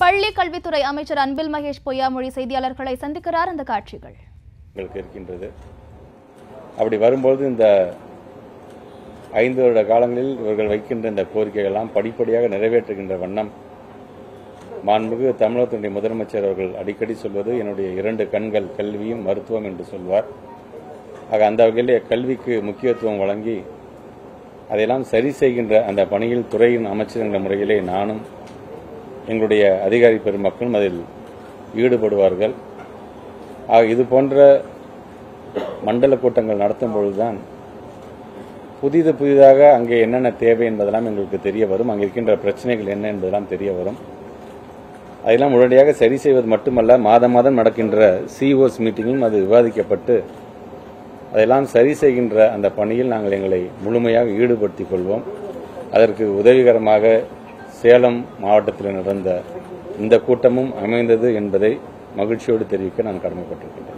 பள்ளி கல்வித்துறை அமைச்சர் அன்பில் மகேஷ் பொய்யாமொழி செய்தியாளர்களை சந்திக்கிறார் அந்த காட்சிகள் எங்களுக்கு இருக்கின்றது அப்படி வரும்போது இந்த ஐந்து வருட காலங்களில் இவர்கள் வைக்கின்ற இந்த கோரிக்கைகள்லாம் படிப்படியாக நிறைவேற்றுகின்ற வண்ணம் மாண்புமிகு தமிழகத்தினுடைய முதலமைச்சர் அவர்கள் அடிக்கடி சொல்வது என்னுடைய இரண்டு கண்கள் கல்வியும் மருத்துவம் என்று சொல்வார் ஆக அந்த வகையிலே கல்விக்கு முக்கியத்துவம் வழங்கி அதையெல்லாம் சரி செய்கின்ற அந்த பணியில் துறையின் அமைச்சர் என்ற முறையிலே நானும் எங்களுடைய அதிகாரி பெருமக்களும் அதில் ஈடுபடுவார்கள் ஆக இது போன்ற மண்டல கூட்டங்கள் நடத்தும் பொழுதுதான் புதிது புதிதாக அங்கே என்னென்ன தேவை என்பதெல்லாம் எங்களுக்கு தெரிய வரும் அங்கே இருக்கின்ற பிரச்சனைகள் என்ன என்பதெல்லாம் தெரிய வரும் அதெல்லாம் உடனடியாக சரி செய்வது மட்டுமல்ல மாதம் மாதம் நடக்கின்ற சிஓஸ் மீட்டிங்கும் அது விவாதிக்கப்பட்டு அதெல்லாம் சரி செய்கின்ற அந்த பணியில் நாங்கள் எங்களை முழுமையாக ஈடுபடுத்திக் கொள்வோம் அதற்கு உதவிகரமாக சேலம் மாவட்டத்தில் நடந்த இந்த கூட்டமும் அமைந்தது என்பதை மகிழ்ச்சியோடு தெரிவிக்க நான் கடமைப்பட்டிருக்கின்றேன்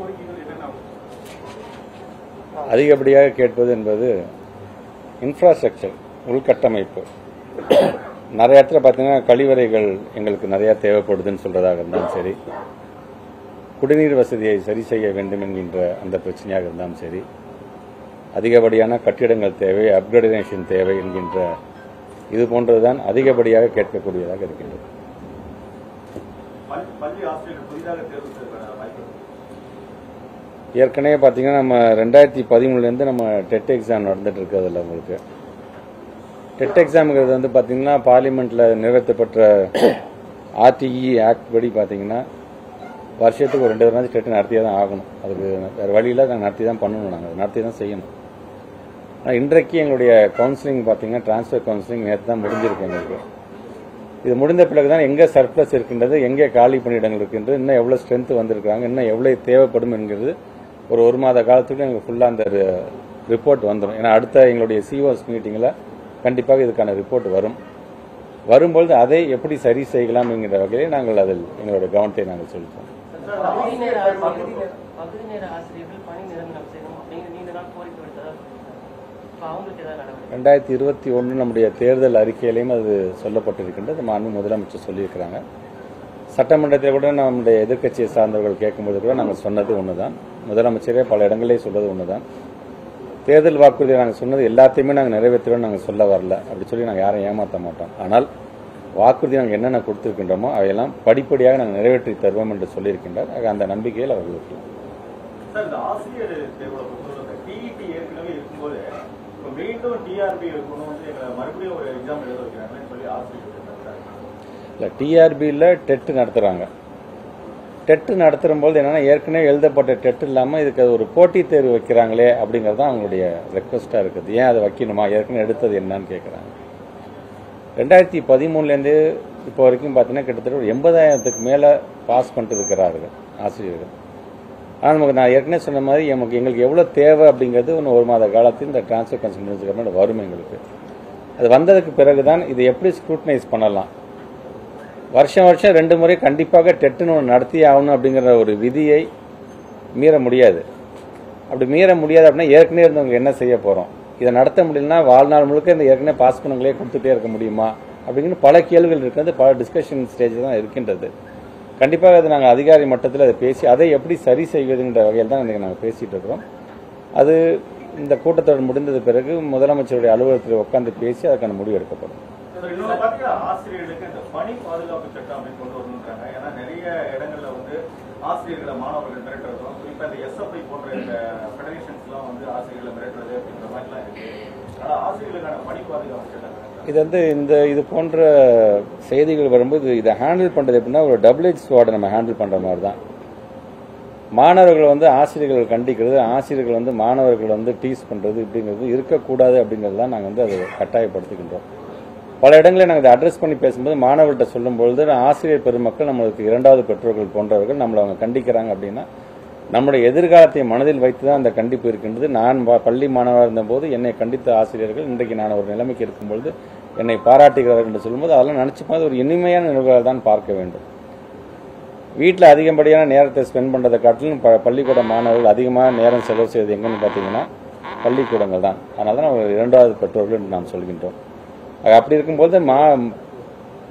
அதிகப்படியாக கேட்பது என்பது இன்ஃப்ராஸ்ட்ரக்சர் உள்கட்டமைப்பு நிறைய இடத்துல பார்த்தீங்கன்னா கழிவறைகள் எங்களுக்கு நிறைய தேவைப்படுதுன்னு சொல்றதாக இருந்தாலும் சரி குடிநீர் வசதியை சரி செய்ய வேண்டும் என்கின்ற அந்த பிரச்சனையாக இருந்தாலும் சரி அதிகப்படியான கட்டிடங்கள் தேவை அப்கிரேடேஷன் தேவை என்கின்ற இது போன்றதுதான் அதிகப்படியாக கேட்கக்கூடியதாக இருக்கின்றது பள்ளி- பள்ளி ஆசிரியர்கள் புதிதாக தேர்வு செய்யப்பட வாய்ப்பு இருக்கு. ஏற்கனவே பார்த்தீங்கன்னா நம்ம ரெண்டாயிரத்தி பதிமூணுலேருந்து நம்ம டெட் எக்ஸாம் நடந்துட்டு இருக்கிறதுல உங்களுக்கு டெட் எக்ஸாமுங்கிறது வந்து பார்த்தீங்கன்னா பார்லிமெண்ட்டில் நிறைவேற்றப்பட்ட ஆர்டிஇ ஆக்ட் படி பார்த்தீங்கன்னா வருஷத்துக்கு ஒரு ரெண்டு தடவை டெட் நடத்தியே தான் ஆகணும் அதுக்கு வேறு வழியில் நாங்கள் நடத்தி தான் பண்ணணும் நாங்கள் நடத்தி தான் செய்யணும் ஆனால் இன்றைக்கு எங்களுடைய கவுன்சிலிங் பார்த்தீங்கன்னா டிரான்ஸ்ஃபர் கவுன்சிலிங் நேற்று தான் முடிஞ்சிருக்கு எங்களுக்கு இது முடிந்த பிறகு தான் எங்கே சர்ப்ளஸ் இருக்கின்றது எங்கே காலி பணியிடங்கள் இருக்கின்றது இன்னும் எவ்வளோ ஸ்ட்ரென்த் வந்திருக்காங்க இன்னும் எவ்வளோ தேவைப்படும் என்கிறது ஒரு ஒரு மாத காலத்துக்கு எங்களுக்கு ஃபுல்லாக அந்த ரிப்போர்ட் வந்துடும் ஏன்னா அடுத்த எங்களுடைய சிஓஸ் மீட்டிங்கில் கண்டிப்பாக இதுக்கான ரிப்போர்ட் வரும் வரும்பொழுது அதை எப்படி சரி செய்யலாம் என்கிற வகையிலே நாங்கள் அதில் எங்களுடைய கவனத்தை நாங்கள் செலுத்துவோம் பகுதி நேர ஆசிரியர்கள் பகுதி நேர ஆசிரியர்கள் பணி நிரந்தரம் செய்யணும் அப்படிங்கிற நீண்ட நாள் கோரிக்கை விடுத்ததா இப்ப அவங்களுக்கு ஏதாவது நடவடிக்கை ரெண்டாயிரத்தி இருபத்தி ஒன்று நம்முடைய தேர்தல் அறிக்கையிலையும் அது சொல்லப்பட்டிருக்கின்றது மாண்பு முதலமைச்சர் சொல்லியிருக்கிறாங்க சட்டமன்றத்தில் கூட நம்முடைய எதிர்க்கட்சியை சார்ந்தவர்கள் கேட்கும்போது கூட நாங்கள் சொன்னது ஒண்ணுதான் முதலமைச்சரே பல இடங்களிலே சொல்றது ஒண்ணுதான் தேர்தல் வாக்குறுதியை நாங்கள் சொன்னது எல்லாத்தையுமே நாங்கள் நிறைவேற்றுவோம் நாங்கள் சொல்ல வரல அப்படி சொல்லி நாங்கள் யாரையும் ஏமாற்ற மாட்டோம் ஆனால் வாக்குறுதி நாங்கள் என்னென்ன கொடுத்திருக்கின்றோமோ அவையெல்லாம் படிப்படியாக நாங்கள் நிறைவேற்றி தருவோம் என்று சொல்லியிருக்கின்றார் ஆக அந்த நம்பிக்கையில் அவர்கள் இருக்கிறோம் சார் இந்த ஆசிரியர் தேர்வுல பொறுத்தவரை டிஇடி ஏற்கனவே இருக்கும்போது இப்போ மீண்டும் டிஆர்பி இருக்கணும் வந்து எங்களை மறுபடியும் ஒரு எக்ஸாம் எழுத வைக்கிறாங்கன்னு சொல்லி ஆசிரியர் சொல்றாங்க. இல்லை டிஆர்பியில் டெட் நடத்துகிறாங்க டெட் நடத்தும்போது என்னன்னா ஏற்கனவே எழுதப்பட்ட டெட் இல்லாமல் இதுக்கு ஒரு போட்டித் தேர்வு வைக்கிறாங்களே அப்படிங்கிறது தான் அவங்களுடைய ரெக்வஸ்ட்டாக இருக்குது ஏன் அதை வைக்கணுமா ஏற்கனவே எடுத்தது என்னன்னு கேட்குறாங்க ரெண்டாயிரத்தி பதிமூணுலேருந்து இப்போ வரைக்கும் பார்த்தீங்கன்னா கிட்டத்தட்ட ஒரு எண்பதாயிரத்துக்கு மேலே பாஸ் பண்ணிட்டு இருக்கிறார்கள் ஆசிரியர்கள் ஆனால் நமக்கு நான் ஏற்கனவே சொன்ன மாதிரி நமக்கு எங்களுக்கு எவ்வளோ தேவை அப்படிங்கிறது இன்னும் ஒரு மாத காலத்தில் இந்த டிரான்ஸ்ஃபர் கன்சல்ட் முடிஞ்சதுக்கப்புறம் வரும் எங்களுக்கு அது வந்ததுக்கு பிறகு தான் இதை எப்படி ஸ்க்ரூட்டனைஸ் பண்ணலாம் வருஷம் வருஷம் ரெண்டு முறை கண்டிப்பாக டெட்டுன்னு ஒன்று நடத்தி ஆகணும் அப்படிங்கிற ஒரு விதியை மீற முடியாது அப்படி மீற முடியாது அப்படின்னா ஏற்கனவே இருந்தவங்க என்ன செய்ய போகிறோம் இதை நடத்த முடியலன்னா வாழ்நாள் முழுக்க இந்த ஏற்கனவே பாஸ் பண்ணவங்களே கொடுத்துட்டே இருக்க முடியுமா அப்படிங்கிற பல கேள்விகள் இருக்கிறது பல டிஸ்கஷன் ஸ்டேஜ் தான் இருக்கின்றது கண்டிப்பாக அது நாங்கள் அதிகாரி மட்டத்தில் அதை பேசி அதை எப்படி சரி செய்வதுங்கிற வகையில் தான் இன்றைக்கி நாங்கள் பேசிகிட்டு இருக்கிறோம் அது இந்த கூட்டத்தொடர் முடிந்தது பிறகு முதலமைச்சருடைய அலுவலகத்தில் உட்காந்து பேசி அதுக்கான முடிவு எடுக்கப்படும் சார் இன்னொன்று பார்த்தீங்கன்னா ஆசிரியர்களுக்கு இந்த பணி பாதுகாப்பு சட்டம் அப்படின்னு கொண்டு வரணுன்றாங்க ஏன்னா நிறைய இடங்கள்ல வந்து ஆசிரியர்களை மாணவர்கள் மிரட்டுறதும் குறிப்பா இந்த எஸ்எஃப்ஐ போன்ற இந்த ஃபெடரேஷன்ஸ்லாம் வந்து ஆசிரியர்களை மிரட்டுறது அப்படின்ற மாதிரிலாம் இருக்கு ஆனா ஆசிரியர்களுக்கான பணி பாதுகாப்பு சட்டம் வேண்டாம். இது வந்து இந்த இது போன்ற செய்திகள் வரும்போது இதை ஹேண்டில் பண்ணுறது எப்படின்னா ஒரு டபுள் எச் ஸ்வாடை நம்ம ஹேண்டில் பண்ணுற மாதிரி தான் மாணவர்கள் வந்து ஆசிரியர்கள் கண்டிக்கிறது ஆசிரியர்கள் வந்து மாணவர்கள் வந்து டீஸ் பண்ணுறது இப்படிங்கிறது இருக்கக்கூடாது அப்படிங்கிறது தான் நாங்கள் வந்து அதை கட்டாயப்படுத்துகின்றோம் பல இடங்களில் நாங்கள் இதை அட்ரஸ் பண்ணி பேசும்போது மாணவர்கள்ட்ட சொல்லும்பொழுது ஆசிரியர் பெருமக்கள் நம்மளுக்கு இரண்டாவது பெற்றோர்கள் போன்றவர்கள் நம்மளை அவங்க கண்டிக்கிறாங்க அப்படின்னா நம்முடைய எதிர்காலத்தை மனதில் வைத்து தான் அந்த கண்டிப்பு இருக்கின்றது நான் ப- பள்ளி மாணவராக இருந்தபோது என்னை கண்டித்த ஆசிரியர்கள் இன்றைக்கு நான் ஒரு நிலைமைக்கு இருக்கும்பொழுது என்னை பாராட்டுகிறார்கள் என்று சொல்லும்போது அதெல்லாம் நினைச்சு பார்த்து ஒரு இனிமையான நிகழ்வுகளை தான் பார்க்க வேண்டும் வீட்டில் அதிகப்படியான நேரத்தை ஸ்பெண்ட் பண்ணுறதை காட்டிலும் ப பள்ளிக்கூட மாணவர்கள் அதிகமாக நேரம் செலவு செய்வது எங்கன்னு பார்த்தீங்கன்னா பள்ளிக்கூடங்கள் தான் அதனால தான் நம்ம இரண்டாவது பெற்றோர்கள் என்று நாம் சொல்கின்றோம் அது அப்படி இருக்கும்போது மா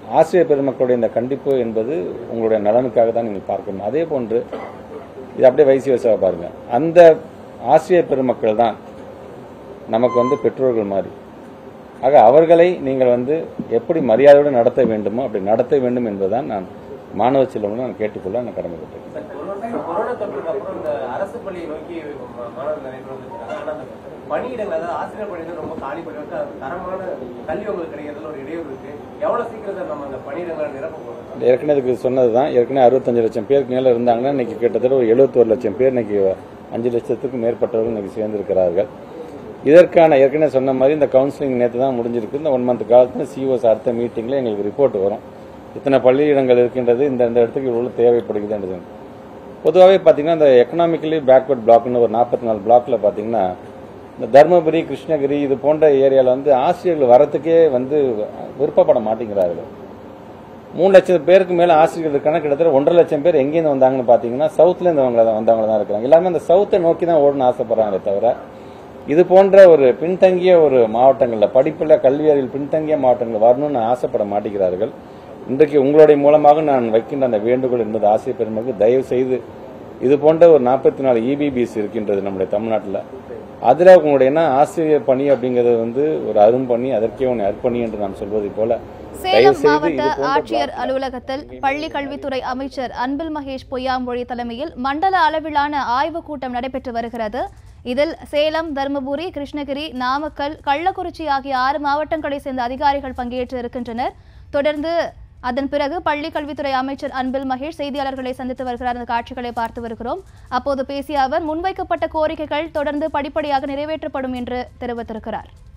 ஆசிரியர் பெருமக்களுடைய இந்த கண்டிப்பு என்பது உங்களுடைய நலனுக்காக தான் நீங்கள் பார்க்கணும் அதே போன்று இது அப்படியே வைசி வயசாக பாருங்க அந்த ஆசிரியர் பெருமக்கள் தான் நமக்கு வந்து பெற்றோர்கள் மாதிரி ஆக அவர்களை நீங்கள் வந்து எப்படி மரியாதையோடு நடத்த வேண்டுமோ அப்படி நடத்த வேண்டும் என்பதுதான் நான் மாணவ செல்வங்களை நான் கேட்டுக்கொள்ள நான் கடமைப்பட்டிருக்கேன் சார், கொரோனா கொரோனா தொற்றுக்கு அப்புறம் இந்த அரசு பள்ளியை நோக்கி மா- மாணவர்கள் நிறைய பேர் வந்துருக்காங்க ஆனா அந்த பணியிடங்கள் அதாவது ஆசிரியர் பணியிடங்கள் ரொம்ப காலி பண்ணிட்டு தரமான கல்வி உங்களுக்கு கிடைக்கிறதுல ஒரு இடையூறு இருக்கு எவ்வளவு சீக்கிரம் சார் நம்ம அந்த பணியிடங்களை நிரப்ப போறோம் ஏற்கனவே இதுக்கு சொன்னது தான் ஏற்கனவே அறுபத்தஞ்சு லட்சம் பேருக்கு மேலே இருந்தாங்கன்னா இன்னைக்கு கிட்டத்தட்ட ஒரு எழுபத்தோரு லட்சம் பேர் இன்னைக்கு அஞ்சு லட்சத்துக்கும் மேற்பட்டவர்கள் இன்னைக்கு சேர்ந்திருக்கிறார்கள் இதற்கான ஏற்கனவே சொன்ன மாதிரி இந்த கவுன்சிலிங் நேற்று தான் முடிஞ்சிருக்கு இந்த ஒன் மந்த் காலத்தில் சிஓஸ் அடுத்த மீட்டிங்கில் எங்களுக்கு ரிப்போர்ட் வரும் இத்தனை பள்ளியிடங்கள் இருக்கின்றது இந்த இந்த இடத்துக்கு இவ்வளோ தேவைப்படுகிறதுன்றது பொதுவாகவே பார்த்தீங்கன்னா இந்த எக்கனாமிக்கலி பேக்வர்ட் பிளாக்னு ஒரு நாற்பத்தி நாலு பிளாக்ல பார்த்தீங்கன்னா இந்த தருமபுரி கிருஷ்ணகிரி இது போன்ற ஏரியாவில் வந்து ஆசிரியர்கள் வரத்துக்கே வந்து விருப்பப்பட மாட்டேங்கிறார்கள் மூணு லட்சம் பேருக்கு மேல ஆசிரியர்கள் இருக்காங்க கிட்டத்தட்ட ஒன்றரை லட்சம் பேர் எங்கேருந்து வந்தாங்கன்னு பாத்தீங்கன்னா சவுத்ல இருந்து வந்தவங்க வந்தவங்க தான் இருக்கிறாங்க எல்லாமே அந்த சவுத்தை நோக்கி தான் ஓடணும்னு ஆசைப்படுறாங்களே தவிர இது போன்ற ஒரு பின்தங்கிய ஒரு மாவட்டங்கள்ல படிப்புல கல்வியறிவில் பின்தங்கிய மாவட்டங்கள் வரணும்னு ஆசைப்பட மாட்டேங்கிறார்கள் இன்றைக்கு உங்களுடைய மூலமாக நான் வைக்கின்ற அந்த வேண்டுகோள் என்பது ஆசிரியர் பெருமக்கள் தயவு செய்து இது போன்ற ஒரு நாற்பத்தி நாலு இபிபிஎஸ் இருக்கின்றது நம்முடைய தமிழ்நாட்டில் அதில் உங்களுடைய என்ன ஆசிரியர் பணி அப்படிங்கிறது வந்து ஒரு அரும்பணி அதற்கே உன்னை அர்ப்பணி என்று நாம் சொல்வதை போல சேலம் தயவு செய்து மாவட்ட இது போன்ற ஆட்சியர் பிளாக்ல அலுவலகத்தில் பள்ளி கல்வித்துறை அமைச்சர் அன்பில் மகேஷ் பொய்யாமொழி தலைமையில் மண்டல அளவிலான ஆய்வுக் கூட்டம் நடைபெற்று வருகிறது இதில் சேலம் தருமபுரி கிருஷ்ணகிரி நாமக்கல் கள்ளக்குறிச்சி ஆகிய ஆறு மாவட்டங்களைச் சேர்ந்த அதிகாரிகள் பங்கேற்று இருக்கின்றனர் தொடர்ந்து அதன் பிறகு பள்ளி கல்வித்துறை அமைச்சர் அன்பில் மகேஷ் செய்தியாளர்களை சந்தித்து வருகிறார் அந்த காட்சிகளை பார்த்து வருகிறோம் அப்போது பேசிய அவர் முன்வைக்கப்பட்ட கோரிக்கைகள் தொடர்ந்து படிப்படியாக நிறைவேற்றப்படும் என்று தெரிவித்திருக்கிறார்